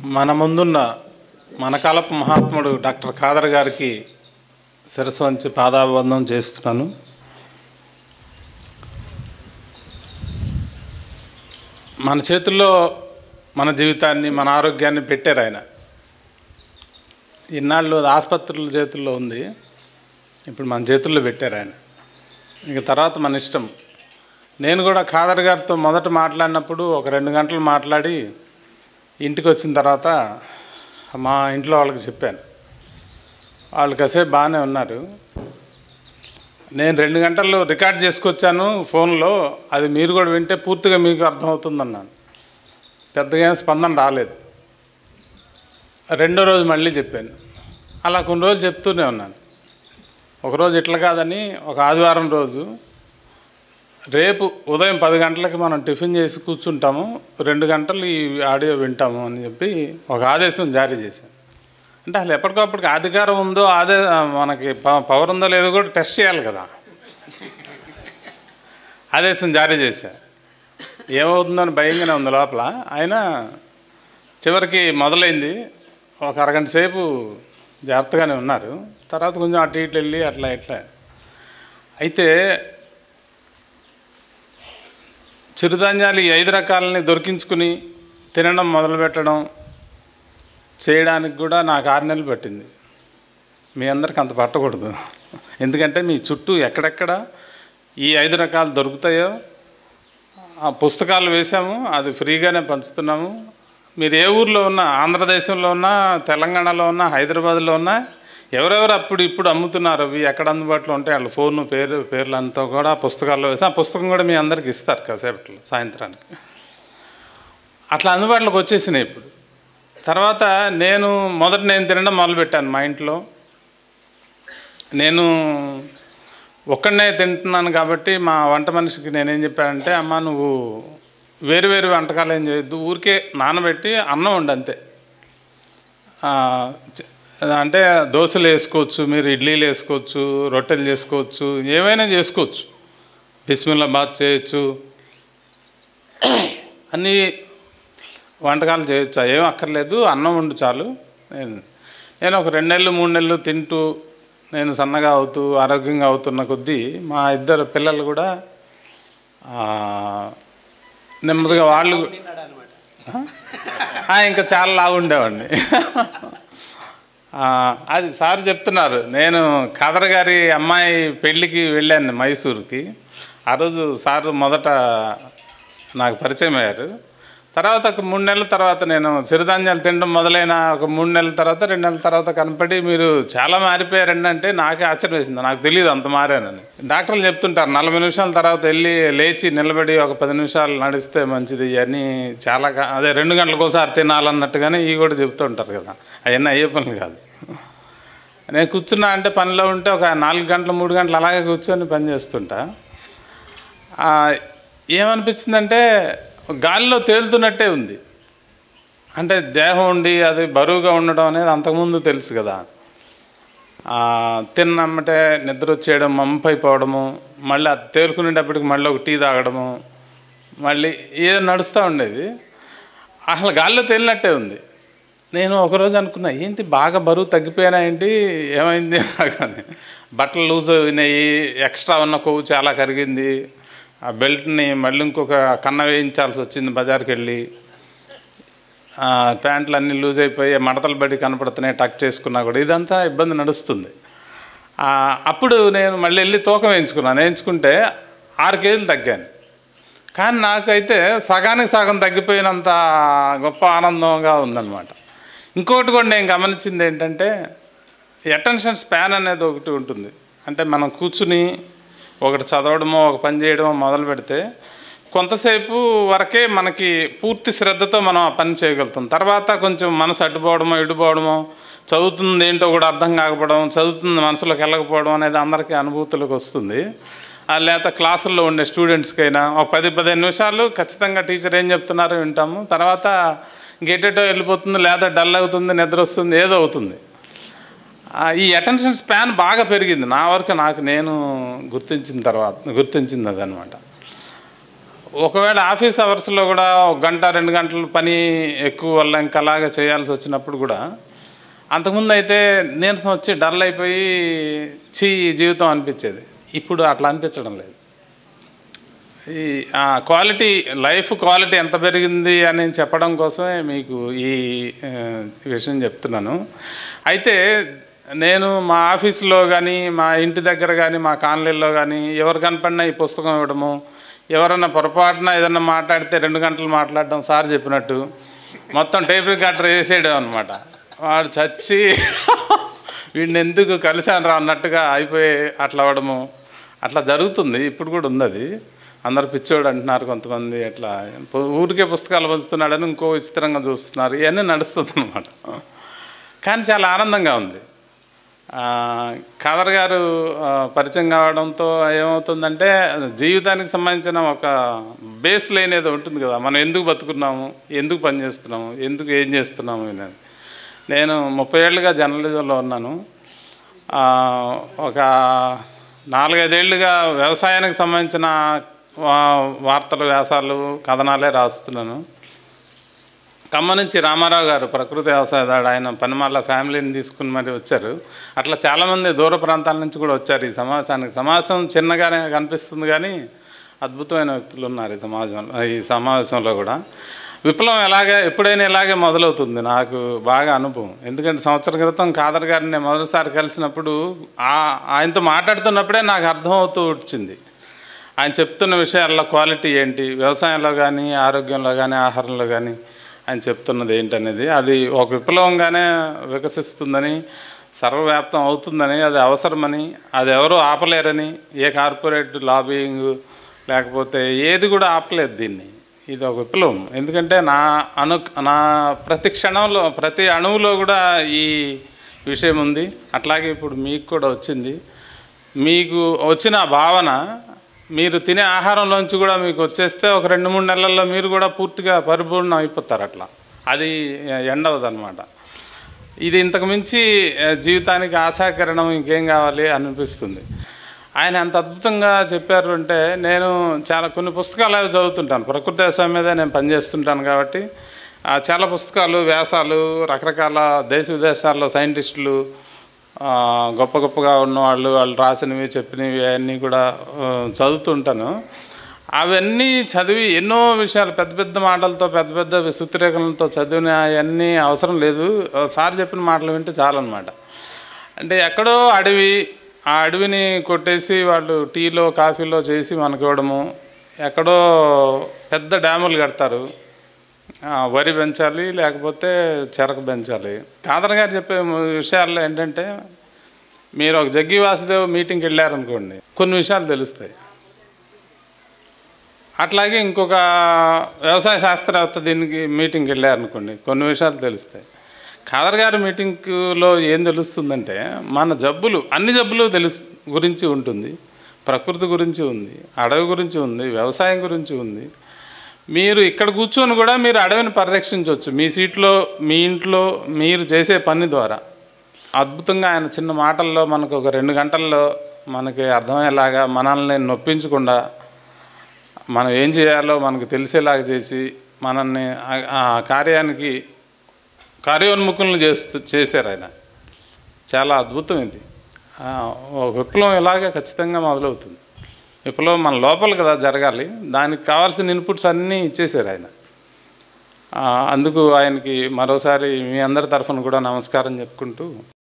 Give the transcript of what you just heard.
మన ముందున్న మన కాలపు మహాత్ముడు డాక్టర్ ఖాదర్ గారికి శిరస్సు వంచి పాదాభివందనం చేస్తున్నాను మన చేతుల్లో మన జీవితాన్ని మన ఆరోగ్యాన్ని పెట్టారు ఆయన ఇన్నాళ్ళు అది ఆసుపత్రుల చేతుల్లో ఉంది ఇప్పుడు మన చేతుల్లో పెట్టారు ఆయన ఇక తర్వాత మన ఇష్టం నేను కూడా ఖాదర్ గారితో మొదట మాట్లాడినప్పుడు ఒక రెండు గంటలు మాట్లాడి ఇంటికి వచ్చిన తర్వాత మా ఇంట్లో వాళ్ళకి చెప్పాను వాళ్ళు కాసేపు బాగానే ఉన్నారు నేను రెండు గంటలు రికార్డ్ చేసుకొచ్చాను ఫోన్లో అది మీరు కూడా వింటే పూర్తిగా మీకు అర్థమవుతుందన్నాను పెద్దగా ఏం స్పందన రాలేదు రెండో రోజు మళ్ళీ చెప్పాను అలా కొన్ని రోజులు చెప్తూనే ఉన్నాను ఒకరోజు ఇట్లా కాదని ఒక ఆదివారం రోజు రేపు ఉదయం పది గంటలకి మనం టిఫిన్ చేసి కూర్చుంటాము రెండు గంటలు ఈ ఆడియో వింటాము అని చెప్పి ఒక ఆదేశం జారీ చేశాను అంటే అసలు ఎప్పటికప్పటికి అధికారం ఉందో అదే మనకి ప- పవర్ ఉందో లేదో కూడా టెస్ట్ చేయాలి కదా ఆదేశం జారీ చేశా ఏమవుతుందని భయంగానే ఉంది లోపల అయినా చివరికి మొదలైంది ఒక అరగంట సేపు జాగ్రత్తగానే ఉన్నారు తర్వాత కొంచెం అటు ఇటు వెళ్ళి అట్లా ఇట్లా అయితే చిరుధాన్యాలు ఈ ఐదు రకాలని దొరికించుకుని తినడం మొదలుపెట్టడం చేయడానికి కూడా నాకు ఆరు నెలలు పట్టింది మీ అందరికి అంత పట్టకూడదు ఎందుకంటే మీ చుట్టూ ఎక్కడెక్కడ ఈ ఐదు రకాలు దొరుకుతాయో ఆ పుస్తకాలు వేసాము అది ఫ్రీగానే పంచుతున్నాము మీరు ఏ ఊర్లో ఉన్నా ఆంధ్రదేశంలో ఉన్నా తెలంగాణలో ఉన్నా హైదరాబాద్లో ఉన్నా ఎవరెవరు అప్పుడు ఇప్పుడు అమ్ముతున్నారు అవి ఎక్కడ అందుబాటులో ఉంటాయి వాళ్ళ ఫోన్ పేరు పేర్లంతా కూడా పుస్తకాల్లో వేసి ఆ పుస్తకం కూడా మీ అందరికి ఇస్తారు కాసేపట్లో సాయంత్రానికి అట్లా అందుబాటులోకి వచ్చేసినాయి ఇప్పుడు తర్వాత నేను మొదట నేను తినడం మొదలుపెట్టాను మా ఇంట్లో నేను ఒక్కడనే తింటున్నాను కాబట్టి మా వంట మనిషికి నేనేం చెప్పానంటే అమ్మ నువ్వు వేరు వేరు వంటకాలు ఏం చేయొద్దు ఊరికే నానబెట్టి అన్నం వండు అంతే ఆ, చ- అంటే దోశలు వేసుకోవచ్చు మీరు ఇడ్లీలు వేసుకోవచ్చు రొట్టెలు చేసుకోవచ్చు ఏవైనా చేసుకోవచ్చు బిస్మిల్లా బాత్ చేయొచ్చు అన్నీ వంటకాలు చేయొచ్చు ఏం అక్కర్లేదు అన్నం వండు చాలు నేను నేను ఒక రెండు నెలలు మూడు నెలలు తింటూ నేను సన్నగా అవుతూ ఆరోగ్యంగా అవుతున్న కొద్దీ మా ఇద్దరు పిల్లలు కూడా ఆ, నెమ్మదిగా వాళ్ళు ఆ, ఇంకా చాలా లావు ఉండేవాడిని ఆ, అది సార్ చెప్తున్నారు నేను ఖాదర్ గారి అమ్మాయి పెళ్ళికి వెళ్ళాను మైసూరుకి ఆ రోజు సార్ మొదట నాకు పరిచయం అయ్యారు తర్వాత ఒక మూడు నెలల తర్వాత నేను సిరిధాన్యాలు తినడం మొదలైన ఒక మూడు నెలల తర్వాత రెండు నెలల తర్వాత కనపడి మీరు చాలా మారిపోయారండి అంటే నాకే ఆశ్చర్యం వేసింది నాకు తెలియదు అంత మారానని డాక్టర్లు చెప్తుంటారు నలభై నిమిషాల తర్వాత వెళ్ళి లేచి నిలబడి ఒక పది నిమిషాలు నడిస్తే మంచిది అని చాలా గా- అదే రెండు గంటలకు ఒకసారి తినాలన్నట్టుగానే ఇవి కూడా చెప్తూ ఉంటారు కదా అవన్నీ అయ్యే పనులు కాదు నేను కూర్చున్నా అంటే పనిలో ఉంటే ఒక నాలుగు గంటలు మూడు గంటలు అలాగే కూర్చొని పని చేస్తుంటా ఆ, ఏమనిపించిందంటే గాలిలో తేలుతున్నట్టే ఉంది అంటే దేహం ఉండి అది బరువుగా ఉండడం అనేది అంతకుముందు తెలుసు కదా ఆ, తిన్నమ్మటే నిద్ర వచ్చేయడం మంపైపోవడము మళ్ళీ అది తేలుకునేటప్పటికి మళ్ళీ ఒక టీ తాగడము మళ్ళీ ఏదో నడుస్తూ ఉండేది అసలు గాల్లో తేలినట్టే ఉంది నేను ఒకరోజు అనుకున్నా ఏంటి బాగా బరువు తగ్గిపోయినా ఏంటి ఏమైంది నాకని బట్టలు లూజ్ అయినాయి ఎక్స్ట్రా ఉన్న కొవ్వు చాలా కరిగింది ఆ బెల్ట్ని మళ్ళీ ఇంకొక కన్న వేయించాల్సి వచ్చింది బజార్కి వెళ్ళి ఆ, ప్యాంట్లు అన్నీ లూజ్ అయిపోయి మడతలు బడి కనపడుతున్నాయి టక్ చేసుకున్నా కూడా iదంతా ఇబ్బంది నడుస్తుంది ఆ, అప్పుడు నేను మళ్ళీ వెళ్ళి తూకం వేయించుకున్నాను వేయించుకుంటే ఆరు కేజీలు తగ్గాను కానీ నాకైతే సగానికి సగం తగ్గిపోయినంత గొప్ప ఆనందంగా ఉందన్నమాట ఇంకొకటి కూడా నేను గమనించింది ఏంటంటే అటెన్షన్ స్పాన్ అనేది ఒకటి ఉంటుంది అంటే మనం కూర్చుని ఒకటి చదవడమో ఒక పని చేయడమో మొదలు పెడితే కొంతసేపు వరకే మనకి పూర్తి శ్రద్ధతో మనం ఆ పని చేయగలుగుతాం తర్వాత కొంచెం మనసు అడ్డుపోవడమో ఇడిపోవడమో చదువుతుంది ఏంటో కూడా అర్థం కాకపోవడం చదువుతుంది మనసులోకి వెళ్ళకపోవడం అనేది అందరికీ అనుభూతులకు వస్తుంది ఆ లేకపోతే క్లాసుల్లో ఉండే స్టూడెంట్స్కైనా ఒక పది పదిహేను నిమిషాలు ఖచ్చితంగా టీచర్ ఏం చెప్తున్నారో వింటాము తర్వాత ఇంకెటేటో వెళ్ళిపోతుంది లేదా డల్ అవుతుంది నిద్ర వస్తుంది ఏదో అవుతుంది ఆ, ఈ అటెన్షన్ స్పాన్ బాగా పెరిగింది నా వరకు నాకు నేను గుర్తించిన తర్వాత గుర్తించింది అదనమాట ఒకవేళ ఆఫీస్ అవర్స్లో కూడా ఒక గంట రెండు గంటలు పని ఎక్కువ వల్ల ఇంకా అలాగా చేయాల్సి వచ్చినప్పుడు కూడా అంతకుముందు అయితే నీరసం వచ్చి డల్ అయిపోయి చీ ఈ జీవితం అనిపించేది ఇప్పుడు అట్లా అనిపించడం లేదు ఈ ఆ క్వాలిటీ లైఫ్ క్వాలిటీ ఎంత పెరిగింది అని చెప్పడం కోసమే మీకు ఈ ఆ, విషయం చెప్తున్నాను అయితే నేను మా ఆఫీస్లో కానీ మా ఇంటి దగ్గర కానీ మా కాలనీలో కానీ ఎవరు కనపడినా ఈ పుస్తకం ఇవ్వడము ఎవరన్నా పొరపాటున ఏదన్నా మాట్లాడితే రెండు గంటలు మాట్లాడడం సార్ చెప్పినట్టు మొత్తం టేప్ రికార్డర్ వేసేయడం అనమాట వాడు చచ్చి వీడిని ఎందుకు కలిశాను రా అన్నట్టుగా అయిపోయి అట్లా అవ్వడము అట్లా జరుగుతుంది ఇప్పుడు కూడా ఉంది అది అందరు పిచ్చోడు అంటున్నారు కొంతమంది అట్లా పు- ఊరికే పుస్తకాలు పంచుతున్నాడని ఇంకో విచిత్రంగా చూస్తున్నారు ఇవన్నీ నడుస్తుంది అనమాట కానీ చాలా ఆనందంగా ఉంది ఆ, ఖాదర్ గారు ఆ, పరిచయం కావడంతో ఏమవుతుందంటే జీవితానికి సంబంధించిన ఒక బేస్ లేనిది ఉంటుంది కదా మనం ఎందుకు బతుకున్నాము ఎందుకు పని చేస్తున్నాము ఎందుకు ఏం చేస్తున్నాము అనేది నేను ముప్పై ఏళ్ళుగా జర్నలిజంలో ఉన్నాను ఆ, ఒక నాలుగైదేళ్లుగా వ్యవసాయానికి సంబంధించిన వా- వార్తలు వ్యాసాలు కథనాలే రాస్తున్నాను ఖమ్మం నుంచి రామారావు గారు ప్రకృతి వ్యవసాయదాడు ఆయన పనిమాల ఫ్యామిలీని తీసుకుని మరి వచ్చారు అట్లా చాలామంది దూర ప్రాంతాల నుంచి కూడా వచ్చారు ఈ సమావేశానికి సమావేశం చిన్నగానే కనిపిస్తుంది కానీ అద్భుతమైన వ్యక్తులు ఉన్నారు ఈ సమాజంలో ఈ సమావేశంలో కూడా విప్లవం ఎలాగే ఎప్పుడైనా ఇలాగే మొదలవుతుంది నాకు బాగా అనుభవం ఎందుకంటే సంవత్సరం క్రితం ఖాదర్ గారిని నేను మొదటిసారి కలిసినప్పుడు ఆ- ఆయనతో మాట్లాడుతున్నప్పుడే నాకు అర్థమవుతూ వచ్చింది ఆయన చెప్తున్న విషయాల్లో క్వాలిటీ ఏంటి వ్యవసాయంలో కానీ ఆరోగ్యంలో కానీ ఆహారంలో కానీ ఆయన చెప్తున్నది ఏంటనేది అది ఒక విప్లవంగానే వికసిస్తుందని సర్వవ్యాప్తం అవుతుందని అది అవసరమని అది ఎవరు ఆపలేరని ఏ కార్పొరేట్ లాబింగ్ లేకపోతే ఏది కూడా ఆపలేదు దీన్ని ఇది ఒక విప్లవం ఎందుకంటే నా అను నా ప్రతి క్షణంలో ప్రతి అణువులో కూడా ఈ విషయం ఉంది అట్లాగే ఇప్పుడు మీకు కూడా వచ్చింది మీకు వచ్చిన ఆ భావన మీరు తినే ఆహారంలోంచి కూడా మీకు వచ్చేస్తే ఒక రెండు మూడు నెలల్లో మీరు కూడా పూర్తిగా పరిపూర్ణం అయిపోతారు అట్లా అది ఎండవదు అనమాట ఇది ఇంతకు మించి ఆ, జీవితానికి ఆశాకరణం ఇంకేం కావాలి అనిపిస్తుంది ఆయన అంత అద్భుతంగా చెప్పారు అంటే నేను చాలా కొన్ని పుస్తకాలు అవి చదువుతుంటాను ప్రకృతి వ్యవసాయం మీద నేను పనిచేస్తుంటాను కాబట్టి ఆ, చాలా పుస్తకాలు వ్యాసాలు రకరకాల దేశ విదేశాల్లో సైంటిస్టులు ఆ, గొప్ప గొప్పగా ఉన్నవాళ్ళు వాళ్ళు రాసినవి చెప్పినవి అవన్నీ కూడా ఆ, చదువుతుంటాను అవన్నీ చదివి ఎన్నో విషయాలు పెద్ద పెద్ద మాటలతో పెద్ద పెద్ద సూత్రేఖలతో చదివిన అవన్నీ అవసరం లేదు ఆ, సార్ చెప్పిన మాటలు వింటే చాలన్నమాట అంటే ఎక్కడో అడవి ఆ అడవిని కొట్టేసి వాళ్ళు టీలో కాఫీలో చేసి మనకి ఇవ్వడము ఎక్కడో పెద్ద డ్యాములు కడతారు ఆ, వరి పెంచాలి లేకపోతే చెరకు పెంచాలి కాదర్ గారు చెప్పే విషయాల్లో ఏంటంటే మీరు ఒక జగ్గి వాసుదేవ్ మీటింగ్కి వెళ్ళారనుకోండి కొన్ని విషయాలు తెలుస్తాయి అట్లాగే ఇంకొక వ్యవసాయ శాస్త్రవేత్త దీనికి మీటింగ్కి వెళ్ళారనుకోండి కొన్ని విషయాలు తెలుస్తాయి ఖాదర్ గారి మీటింగ్లో ఏం తెలుస్తుందంటే మన జబ్బులు అన్ని జబ్బులు తెలుసు గురించి ఉంటుంది ప్రకృతి గురించి ఉంది అడవి గురించి ఉంది వ్యవసాయం గురించి ఉంది మీరు ఇక్కడ కూర్చొని కూడా మీరు అడవిని పరిరక్షించవచ్చు మీ సీట్లో మీ ఇంట్లో మీరు చేసే పని ద్వారా అద్భుతంగా ఆయన చిన్న మాటల్లో మనకు ఒక రెండు గంటల్లో మనకి అర్థమయ్యేలాగా మనల్ని నొప్పించకుండా మనం ఏం చేయాలో మనకు తెలిసేలాగా చేసి మనల్ని ఆ- ఆ కార్యానికి కార్యోన్ముఖులను చేస్తూ చేశారు ఆయన చాలా అద్భుతం ఇది ఆ, ఒక విప్లవం ఇలాగే ఖచ్చితంగా మొదలవుతుంది విప్లవం మన లోపల కదా జరగాలి దానికి కావాల్సిన ఇన్పుట్స్ అన్నీ ఇచ్చేశారు ఆయన ఆ, అందుకు ఆయనకి మరోసారి మీ అందరి తరఫున కూడా నమస్కారం చెప్పుకుంటూ